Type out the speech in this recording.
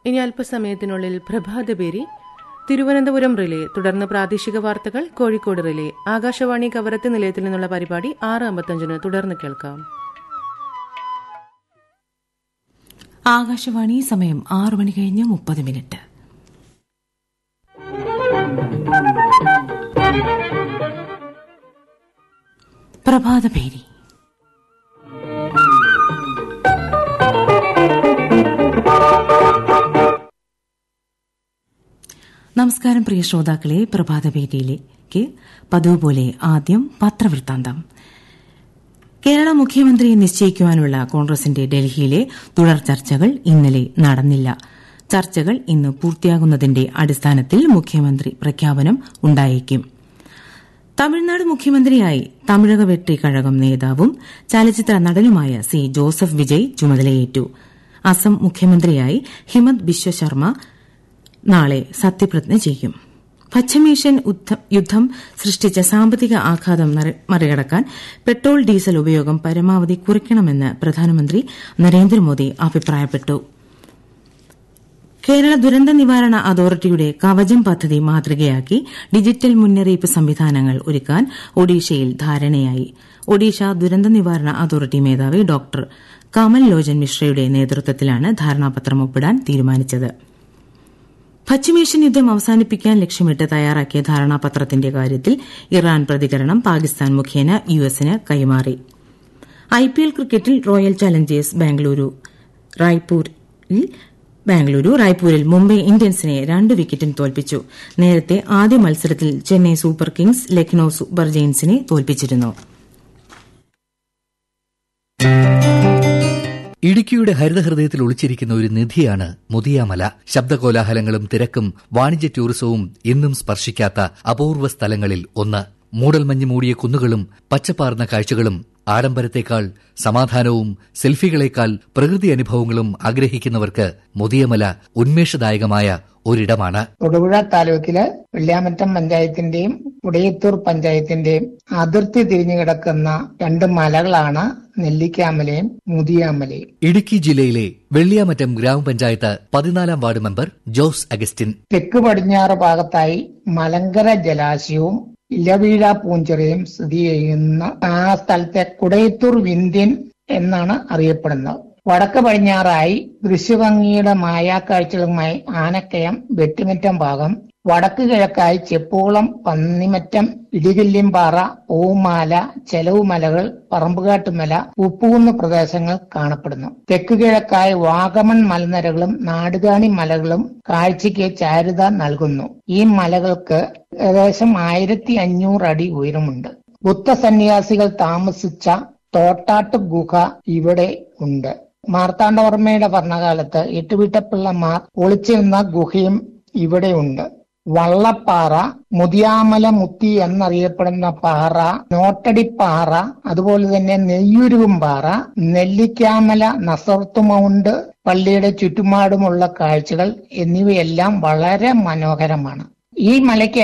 ഇനി അല്പസമയത്തിനുള്ളിൽ പ്രഭാതപേരി തിരുവനന്തപുരം റിലേ തുടർന്ന് പ്രാദേശിക വാർത്തകൾ കോഴിക്കോട് റിലേ ആകാശവാണി കവരത്ത് നിലയത്തിൽ നിന്നുള്ള പരിപാടി ആറ് അമ്പത്തഞ്ചിന് തുടർന്ന് കേൾക്കാം ആകാശവാണി സമയം ആറു മണി കഴിഞ്ഞ് മുപ്പത് മിനിറ്റ് പ്രഭാതപേരി നമസ്കാരം പ്രിയ ശ്രോതാക്കളെ പ്രഭാതപേരിയിലേക്ക് പതിവ് പോലെ ആദ്യം പത്രവൃത്താന്തം കേരള മുഖ്യമന്ത്രിയെ നിശ്ചയിക്കുവാനുള്ള കോൺഗ്രസിന്റെ ഡൽഹിയിലെ തുടർ ചർച്ചകൾ ഇന്നലെ നടന്നില്ല ചർച്ചകൾ ഇന്ന് പൂർത്തിയാകുന്നതിന്റെ അടിസ്ഥാനത്തിൽ മുഖ്യമന്ത്രി പ്രഖ്യാപനം ഉണ്ടായേക്കും തമിഴ്നാട് മുഖ്യമന്ത്രിയായി തമിഴക വെട്ടി കഴകം നേതാവും ചലച്ചിത്ര നടനുമായ സി ജോസഫ് വിജയ് ചുമതലയേറ്റു അസം മുഖ്യമന്ത്രിയായി ഹിമന്ത് ബിശ്വ ശർമ്മ നാളെ സത്യപ്രതിജ്ഞ ചെയ്യും പശ്ചിമേഷ്യൻ യുദ്ധം സൃഷ്ടിച്ച സാമ്പത്തിക ആഘാതം മറികടക്കാൻ പെട്രോൾ ഡീസൽ ഉപയോഗം പരമാവധി കുറയ്ക്കണമെന്ന് പ്രധാനമന്ത്രി നരേന്ദ്രമോദി അഭിപ്രായപ്പെട്ടു കേരള ദുരന്ത നിവാരണ അതോറിറ്റിയുടെ കവചം പദ്ധതി മാതൃകയാക്കി ഡിജിറ്റൽ മുന്നറിയിപ്പ് സംവിധാനങ്ങൾ ഒരുക്കാൻ ഒഡീഷയിൽ ധാരണയായി ഒഡീഷ ദുരന്ത നിവാരണ അതോറിറ്റി മേധാവി ഡോക്ടർ കമൽ ലോചൻ മിശ്രയുടെ നേതൃത്വത്തിലാണ് ധാരണാപത്രം ഒപ്പിടാൻ തീരുമാനിച്ചത് പശ്ചിമേഷ്യൻ യുദ്ധം അവസാനിപ്പിക്കാൻ ലക്ഷ്യമിട്ട് തയ്യാറാക്കിയ ധാരണാപത്രത്തിന്റെ കാര്യത്തിൽ ഇറാൻ പ്രതികരണം പാകിസ്ഥാൻ മുഖേന യുഎസിന് കൈമാറി ഐപിഎൽ ക്രിക്കറ്റിൽ റോയൽ ചലഞ്ചേഴ്സ് ബാംഗ്ലൂരു റായ്പൂരിൽ ബാംഗ്ലൂരു റായ്പൂരിൽ മുംബൈ ഇന്ത്യൻസിനെ രണ്ട് വിക്കറ്റിന് തോൽപ്പിച്ചു നേരത്തെ ആദ്യ മത്സരത്തിൽ Chennai super kings Lucknow super ജെയിൻസിനെ തോൽപ്പിച്ചിരുന്നു ഇടുക്കിയുടെ ഹരിതഹൃദയത്തിൽ ഒളിച്ചിരിക്കുന്ന ഒരു നിധിയാണ് മുതിയാമല ശബ്ദകോലാഹലങ്ങളും തിരക്കും വാണിജ്യ ടൂറിസവും ഇന്നും സ്പർശിക്കാത്ത അപൂർവ സ്ഥലങ്ങളിൽ ഒന്ന് മൂടൽമഞ്ഞ് മൂടിയ കുന്നുകളും പച്ചപ്പാർന്ന കാഴ്ചകളും ആഡംബരത്തേക്കാൾ സമാധാനവും സെൽഫികളേക്കാൾ പ്രകൃതി അനുഭവങ്ങളും ആഗ്രഹിക്കുന്നവർക്ക് മുതിയമല ഉന്മേഷദായകമായ ഒരിടമാണ് തൊടുപുഴ താലൂക്കില് വെള്ളിയാമറ്റം പഞ്ചായത്തിന്റെയും ഉടയത്തൂർ പഞ്ചായത്തിന്റെയും അതിർത്തി തിരിഞ്ഞു കിടക്കുന്ന രണ്ട് മലകളാണ് നെല്ലിക്കാമലയും മുതിയാമലയും ഇടുക്കി ജില്ലയിലെ വെള്ളിയാമറ്റം ഗ്രാമപഞ്ചായത്ത് പതിനാലാം വാർഡ് മെമ്പർ ജോസ് അഗസ്റ്റിൻ തെക്ക് പടിഞ്ഞാറ് ഭാഗത്തായി മലങ്കര ജലാശയവും ഇലവീഴ പൂഞ്ചിറയും സ്ഥിതി ചെയ്യുന്ന ആ സ്ഥലത്തെ കുടയത്തൂർ വിന്ധ്യൻ എന്നാണ് അറിയപ്പെടുന്നത് വടക്ക് പടിഞ്ഞാറായി ദൃശ്യഭംഗിയുടെ മായാക്കാഴ്ചകളുമായി ആനക്കയം വെട്ടിമറ്റം ഭാഗം വടക്ക് കിഴക്കായി ചെപ്പുകുളം പന്നിമറ്റം ഇടികല്യംപാറ പൂമാല ചെലവുമലകൾ പറമ്പുകാട്ടുമല ഉപ്പുകുന്ന് പ്രദേശങ്ങൾ കാണപ്പെടുന്നു തെക്ക് കിഴക്കായി വാഗമൺ മലനിരകളും നാടുകാണി മലകളും കാഴ്ചയ്ക്ക് ചാരുത നൽകുന്നു ഈ മലകൾക്ക് ഏകദേശം ആയിരത്തി അഞ്ഞൂറ് അടി ഉയരമുണ്ട് ബുദ്ധസന്യാസികൾ താമസിച്ച തോട്ടാട്ട് ഗുഹ ഇവിടെ ഉണ്ട് മാർത്താണ്ഡവർമ്മയുടെ ഭരണകാലത്ത് എട്ടുവീട്ടപ്പിള്ളമാർ ഒളിച്ചിരുന്ന ഗുഹയും ഇവിടെയുണ്ട് വള്ളപ്പാറ മുതിയാമല മുത്തി എന്നറിയപ്പെടുന്ന പാറ നോട്ടടിപ്പാറ അതുപോലെ തന്നെ നെയ്യുരുകും പാറ നെല്ലിക്കാമല നസർത്ത് മൗണ്ട് പള്ളിയുടെ ചുറ്റുപാടുമുള്ള കാഴ്ചകൾ എന്നിവയെല്ലാം വളരെ മനോഹരമാണ് ഈ മലയ്ക്ക്